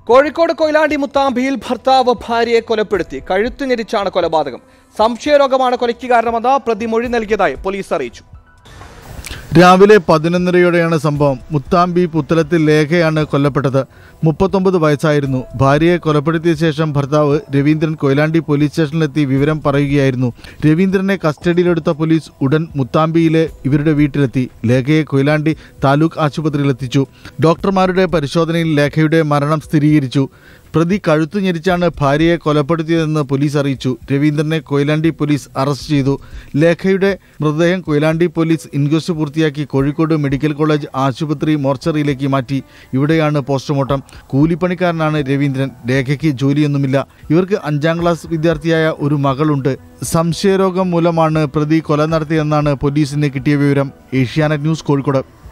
കോഴിക്കോട് കൊയിലാണ്ടി മുത്താമ്പിയിൽ ഭർത്താവ് ഭാര്യയെ കൊലപ്പെടുത്തി കഴുത്തു ഞെരിച്ചാണ് കൊലപാതകം സംശയരോഗമാണ് കൊലയ്ക്ക് കാരണമെന്ന് പ്രതി മൊഴി നൽകിയതായി പോലീസ് അറിയിച്ചു രാവിലെ പതിനൊന്നരയോടെയാണ് സംഭവം മുത്താമ്പി പുത്തലത്തിൽ ലേഖയാണ് കൊല്ലപ്പെട്ടത് മുപ്പത്തൊമ്പത് വയസ്സായിരുന്നു ഭാര്യയെ കൊലപ്പെടുത്തിയ ശേഷം ഭർത്താവ് രവീന്ദ്രൻ കൊയിലാണ്ടി പോലീസ് സ്റ്റേഷനിലെത്തി വിവരം പറയുകയായിരുന്നു രവീന്ദ്രനെ കസ്റ്റഡിയിലെടുത്ത പോലീസ് ഉടൻ മുത്താമ്പിയിലെ ഇവരുടെ വീട്ടിലെത്തി ലേഖയെ കൊയിലാണ്ടി താലൂക്ക് ആശുപത്രിയിലെത്തിച്ചു ഡോക്ടർമാരുടെ പരിശോധനയിൽ ലേഖയുടെ മരണം സ്ഥിരീകരിച്ചു പ്രതി കഴുത്തു ഞെരിച്ചാണ് ഭാര്യയെ കൊലപ്പെടുത്തിയതെന്ന് പോലീസ് അറിയിച്ചു രവീന്ദ്രനെ കൊയിലാണ്ടി പോലീസ് അറസ്റ്റ് ചെയ്തു ലേഖയുടെ മൃതദേഹം കൊയിലാണ്ടി പോലീസ് ഇൻക്വസ്റ്റ് പൂർത്തിയാക്കി കോഴിക്കോട് മെഡിക്കൽ കോളേജ് ആശുപത്രി മോർച്ചറിയിലേക്ക് മാറ്റി ഇവിടെയാണ് പോസ്റ്റ്മോർട്ടം കൂലിപ്പണിക്കാരനാണ് രവീന്ദ്രൻ ലേഖയ്ക്ക് ജോലിയൊന്നുമില്ല ഇവർക്ക് അഞ്ചാം ക്ലാസ് വിദ്യാർത്ഥിയായ ഒരു മകളുണ്ട് സംശയരോഗം മൂലമാണ് പ്രതി കൊല നടത്തിയെന്നാണ് പോലീസിന് കിട്ടിയ വിവരം ഏഷ്യാനെറ്റ് ന്യൂസ് കോഴിക്കോട്